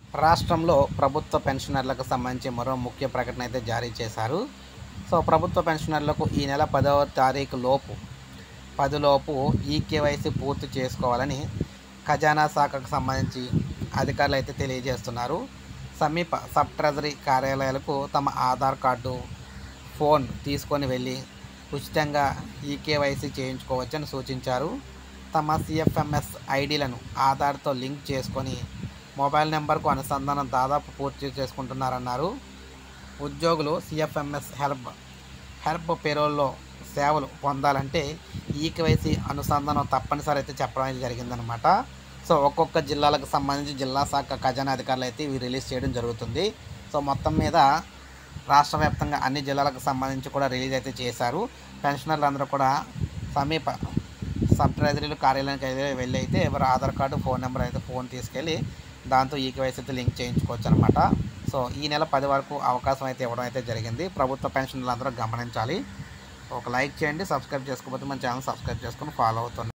రాష్ట్రంలో ప్రభుత్వ పెన్షనర్లకు సంబంధించి మరో ముఖ్య ప్రకటన అయితే జారీ చేశారు సో ప్రభుత్వ పెన్షనర్లకు ఈ నెల పదవ తారీఖు లోపు పదిలోపు ఈకేవైసీ పూర్తి చేసుకోవాలని ఖజానా శాఖకు సంబంధించి అధికారులు అయితే తెలియజేస్తున్నారు సమీప సబ్ ట్రెజరీ కార్యాలయాలకు తమ ఆధార్ కార్డు ఫోన్ తీసుకొని వెళ్ళి ఉచితంగా ఈకేవైసీ చేయించుకోవచ్చని సూచించారు తమ సిఎఫ్ఎంఎస్ ఐడీలను ఆధార్తో లింక్ చేసుకొని మొబైల్ నెంబర్కు అనుసంధానం దాదాపు పూర్తి చేసుకుంటున్నారన్నారు ఉద్యోగులు సిఎఫ్ఎంఎస్ హెల్ప్ హెల్ప్ పేరోల్లో సేవలు పొందాలంటే ఈకేవైసీ అనుసంధానం తప్పనిసరి అయితే చెప్పడం అయితే జరిగిందనమాట సో ఒక్కొక్క జిల్లాలకు సంబంధించి జిల్లా శాఖ ఖజానా అధికారులు అయితే ఇవి రిలీజ్ చేయడం జరుగుతుంది సో మొత్తం మీద రాష్ట్ర వ్యాప్తంగా అన్ని జిల్లాలకు సంబంధించి కూడా రిలీజ్ అయితే చేశారు పెన్షనర్లు అందరూ కూడా సమీప సబ్ ట్రెజరీలు కార్యాలయానికి అయితే వెళ్ళి అయితే ఎవరు ఆధార్ కార్డు ఫోన్ నెంబర్ అయితే ఫోన్ తీసుకెళ్ళి దాంతో ఈకేవైసీ అయితే లింక్ చేయించుకోవచ్చు అనమాట సో ఈ నెల పది వరకు అవకాశం అయితే ఇవ్వడం అయితే జరిగింది ప్రభుత్వ పెన్షన్లు అందరూ గమనించాలి ఒక లైక్ చేయండి సబ్స్క్రైబ్ చేసుకోకపోతే మన ఛానల్ సబ్స్క్రైబ్ చేసుకొని ఫాలో అవుతుంది